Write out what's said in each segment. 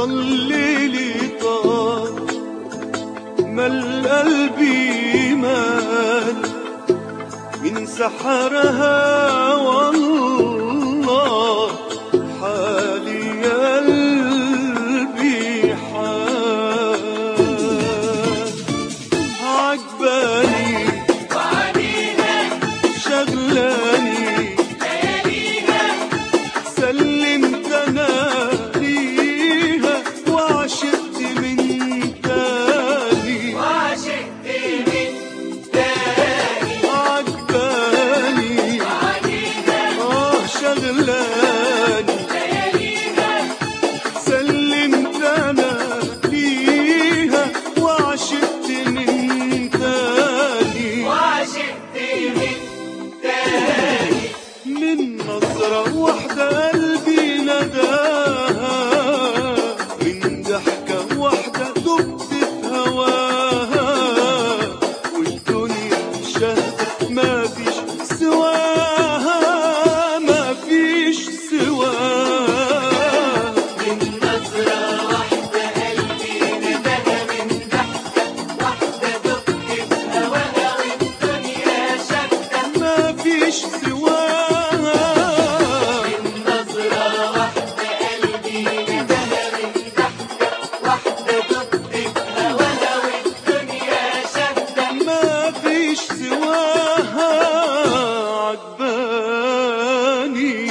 ضللي طار مال قلبي مال من سحرها والله حالي يا قلبي حال عجباني شغلاني سلمت انا ليها وعشقت من تاني عجباني اه شغلاني سلمت انا ليها وعشقت من تاني من نظرة واحدة قلبي نداها من ضحكة واحدة دبت في هواها والدنيا شهدت ما فيش سواها ما فيش سواها من نظرة واحدة قلبي نداها من ضحكة واحدة دبت في هواها والدنيا شهدت ما فيش سواها ما فيش سواها عجباني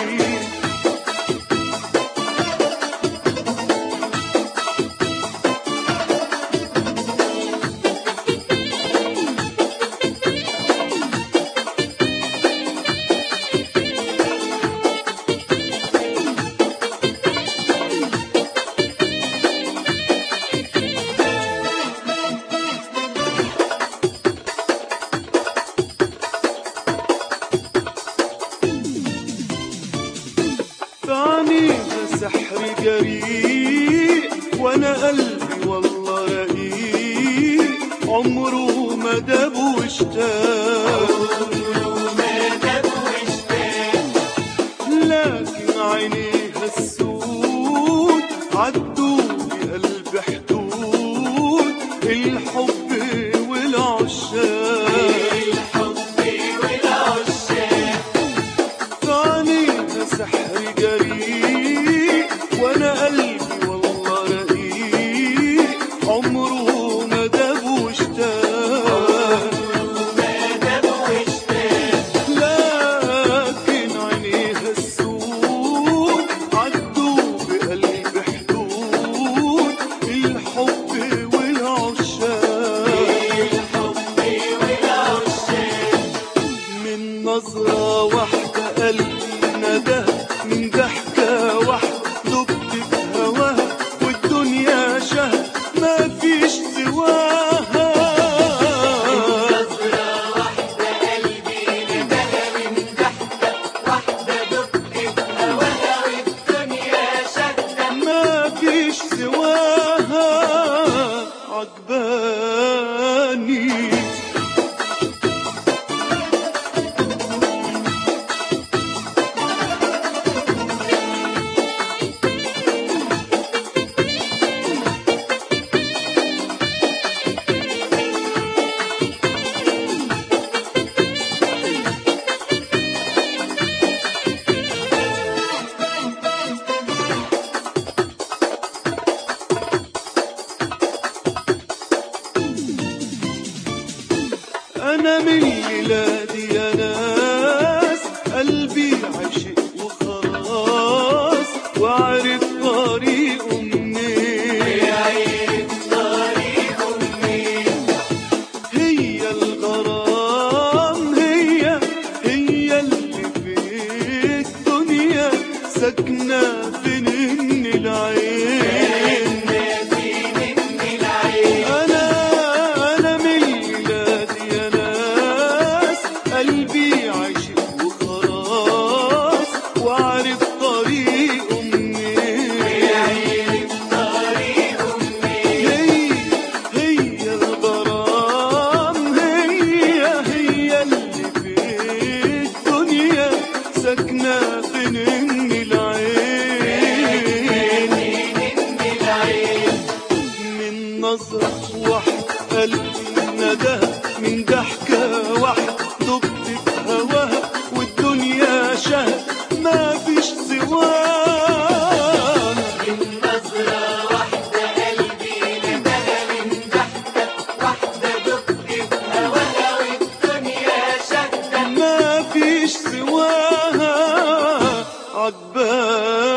فعنيها سحر جريء وانا قلبي والله رقيق عمره ما داب واشتاق لكن عينيها السود عدوا بقلب حدود الحب والعشاق فعنيها سحر جريء وانا قلبي والله رقيق عمره ما داب واشتاق لكن عينيها السود عدوا بقلب حدود الحب والعشاق من نظرة واحدة قلبي ندى من ضحكة واحدة دبت في هواها والدنيا شهد ما فيش سواها ما فيش سواها عجباني أنا من ميلادي يا ناس قلبي عشق وخلاص وعرف طريقه منين هي الغرام هي هي اللي في الدنيا ساكنة في نن العين أنا أنا من ميلادي يا ناس قلبي عاشق وخلاص وعارف طريقه منين هي هي الغرام هي هي اللي في الدنيا ساكنة في نن العين نظرة واحدة قلبي نداها من ضحكة واحدة دبت في هواها والدنيا شهد ما فيش سواها من نظرة واحدة قلبي نداها من ضحكة واحدة دقت في هواها والدنيا شهدة ما فيش سواها عجباني